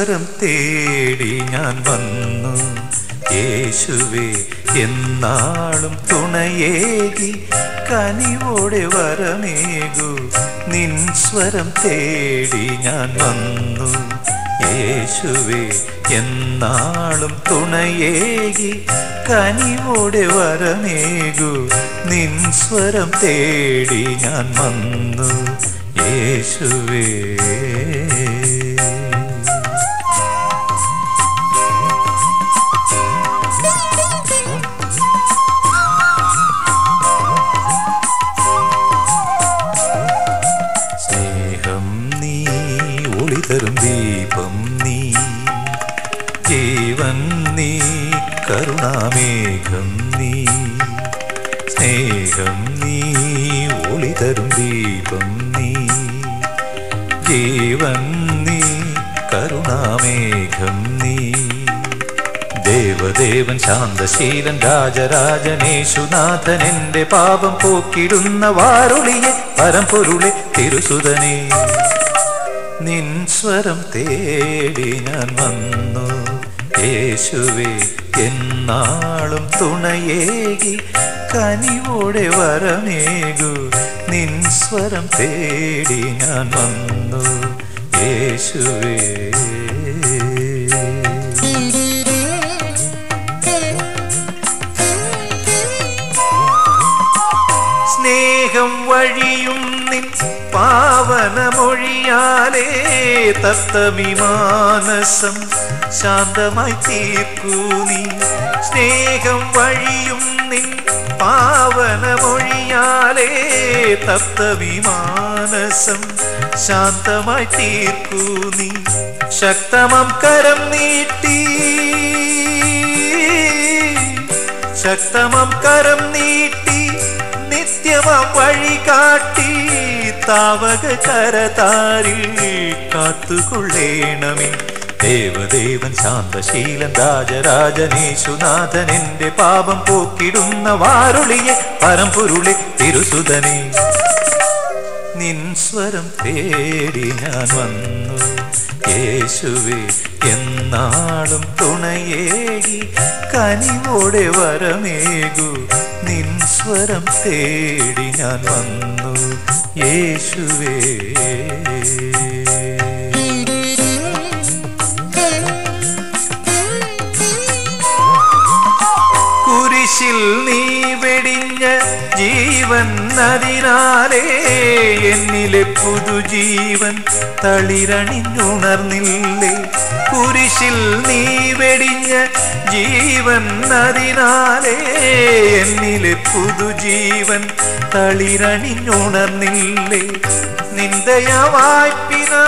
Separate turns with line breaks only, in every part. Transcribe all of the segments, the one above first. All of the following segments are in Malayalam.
സ്വരം തേടി ഞാൻ വന്നു യേശുവേ എന്നാളും തുണയേകി കനിവോടെ വരമേകു നിൻ സ്വരം തേടി ഞാൻ വന്നു യേശുവേ എന്നാളും തുണയേകി കനിവോടെ വരമേകു നിൻ സ്വരം തേടി ഞാൻ വന്നു യേശുവേ സ്നേഹം നീ ഒളി തരും ദീപം നീ ജീവൻ നീ കരുണാമേഘം നീ സ്നേഹം നീ ഒളി തരും ദീപം നീ ജീവൻ നീ കരുണാമേഘം നീ ദേവദേവൻ ശാന്തശീലൻ രാജരാജനേശുനാഥൻ എന്റെ പാപം പോക്കിടുന്ന വാരുളിയെ പരമ്പൊരുളെ തിരുസുതനെ നിൻ സ്വരം തേടി ഞാൻ വന്നു യേശുവേ എന്നാളും തുണയേകി കനിവോടെ വരമേകു നിൻ സ്വരം തേടി ഞാൻ വന്നു യേശുവേ സ്നേഹം വഴിയും നിൻ പാവനമൊഴിയാലേ തത്തമിമാനസം ശാന്തമായി തീർക്കൂ നീ സ്നേഹം വഴിയും നിൻ പാവനമൊഴിയാലേ തത്തവിമാനസം ശാന്തമായി തീർക്കൂ നീ ശക്തമം കരം നീട്ടി ശക്തമം കരം നീട്ടി നിത്യമം വഴി കാട്ടി താവക കരതാരിൽ കാത്തുകൊള്ളേണമേ ദേവദേവൻ ശാന്തശീലൻ രാജരാജനേശുനാഥൻ എന്റെ പാപം പോക്കിടുന്ന വാരുളിയെ പരമ്പൊരുളെ തിരുസുതനെ നിൻ സ്വരം തേടി ഞാൻ വന്നു യേശുവേ എന്നാളും തുണയേകി കനിവോടെ വരമേകു നിൻ സ്വരം തേടി ഞാൻ വന്നു യേശുവേ കുരിശിൽ നീ വെടിഞ്ഞ ജീവൻ അതിനാലേ എന്നിലെ പുതുജീവൻ തളിരണിഞ്ഞുണർന്നില്ലേ കുരിശിൽ നീ വെടിഞ്ഞ ജീവൻ അതിനാലേ എന്നിലെ പുതുജീവൻ തളിരണിഞ്ഞുണർന്നില്ലേ നിന്ദയ വായ്പിനാ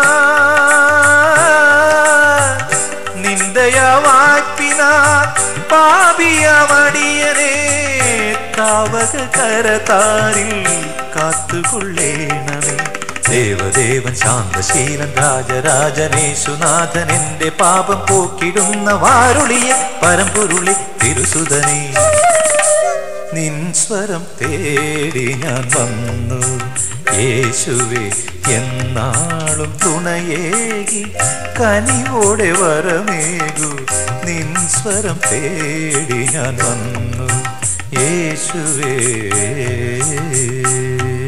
നിന്ദയ വായ്പിനാ പാപിയമടിയനെ കാവക കരതാരിൽ കാത്തുകൊള്ളേണമേ ദേവദേവൻ ശാന്തശീലൻ രാജരാജനേശുനാഥൻ എന്റെ പാപം പോക്കിടുന്ന വാരുളിയെ പരമ്പൊരുളി തിരുസുതനെ നിൻ സ്വരം തേടി ഞാൻ വന്നു യേശുവേ എന്നാളും തുണയേകി കനിവോടെ വരമേകു നിൻ സ്വരം തേടി ഞാൻ വന്നു യേശുവേ